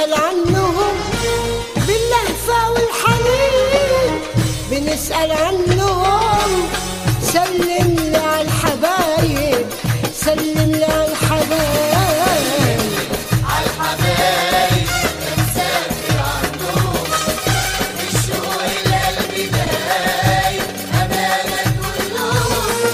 بنسأل عنهم باللهفة والحنين بنسأل عنهم سلم لي على الحبايب سلم لي على الحبايب عالحبايب مسافر عندهم الشوق القلب دايب أمانة كلهم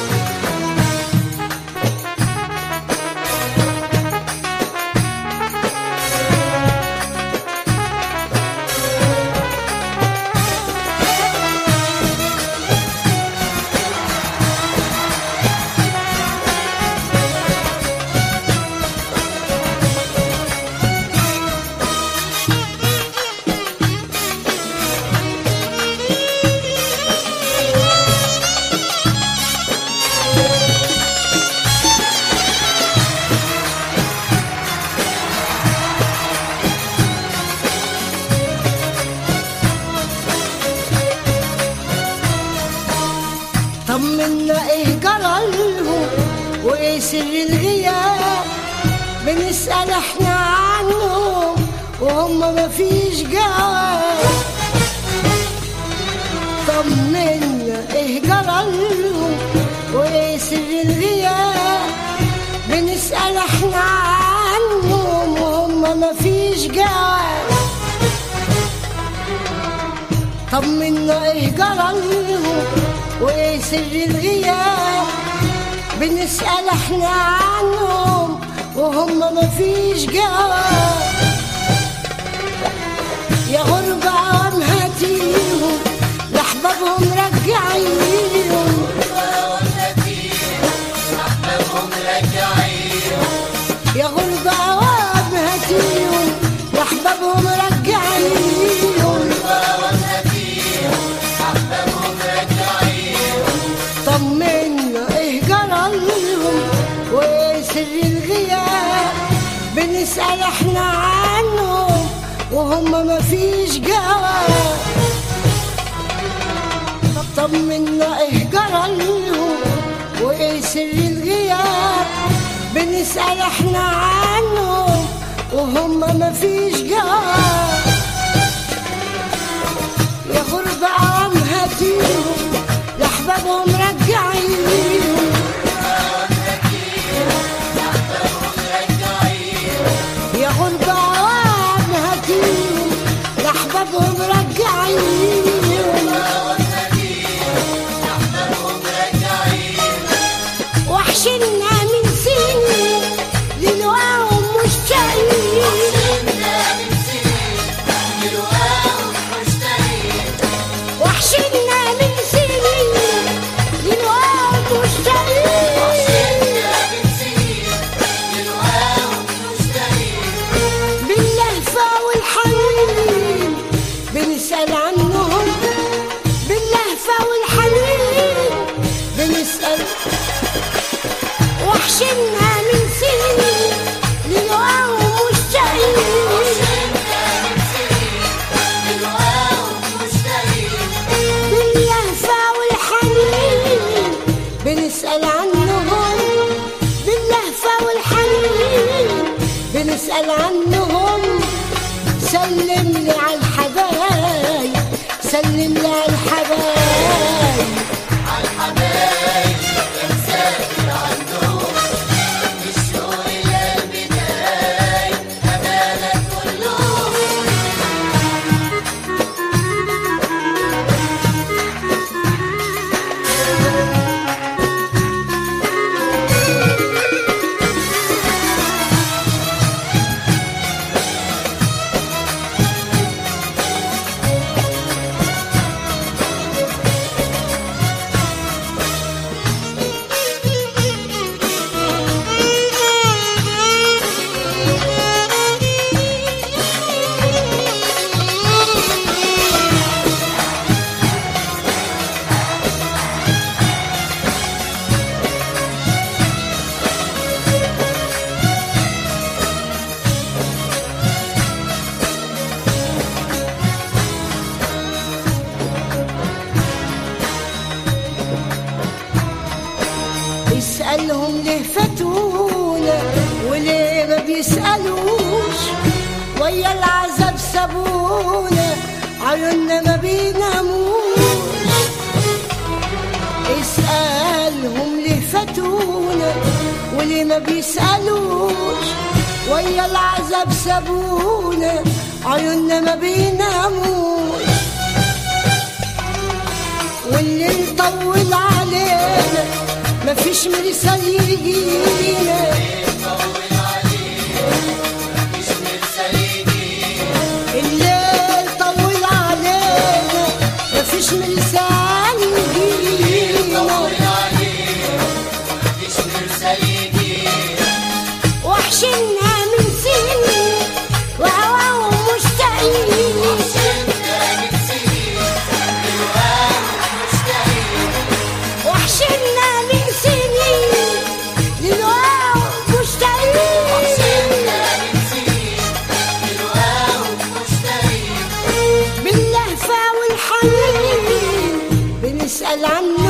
طمنا ايه جرالهم وايه سر الغياب بنسأل احنا عنهم وهم مفيش جواب طمنا ايه جرالهم وايه سر الغياب بنسأل احنا عنهم وهم مفيش جواب طمنا ايه جرالهم وايه سر الغياب بنسأل احنا عنهم وهم مفيش جواب يا غربة عوام هاتيهم لأحبابهم رجعيهم أحبابهم رجعيهم يا غربة عوام هاتيهم لأحبابهم رجعيهم أحبابهم رجعيهم طمنا ايه جرالهم وايه سر الغياب بنسأل احنا عنهم وهم مفيش جواب طمنا ايه جرالهم وايه سر الغياب بنسأل احنا عنهم وهم مفيش جواب يا غربة عم هاتيهم لأحبابهم رجعيهم يا غربة عم هاتيهم لأحبابهم رجعيهم وحشنا من سنين للقاهم مشتاقين وحشنا من سنين للقاهم مشتاقين باللهفة والحنين بنسأل عنهم باللهفة والحنين بنسأل وحشنا من سنين للقاهم مشتاقين باللهفة والحنين بنسأل عنهم باللهفة والحنين بنسأل عنهم سلم لي على الحبايب سلم لي على الحبايب عالحبايب مسافر عندهم الشوق القلب دايب أمانة كلهم عيوننا ما بيناموش اسألهم ليه فاتونا وليه ما بيسألوش ويا العذاب سابونا عيوننا ما بيناموش والليل طول علينا مفيش مرسال يجينا الليل طول علينا مفيش مرسال يجينا وحشنا من سنين وهواهم مشتاقين وحشنا من سنين للواو مشتاقين باللهفة والحنين بنسأل عنه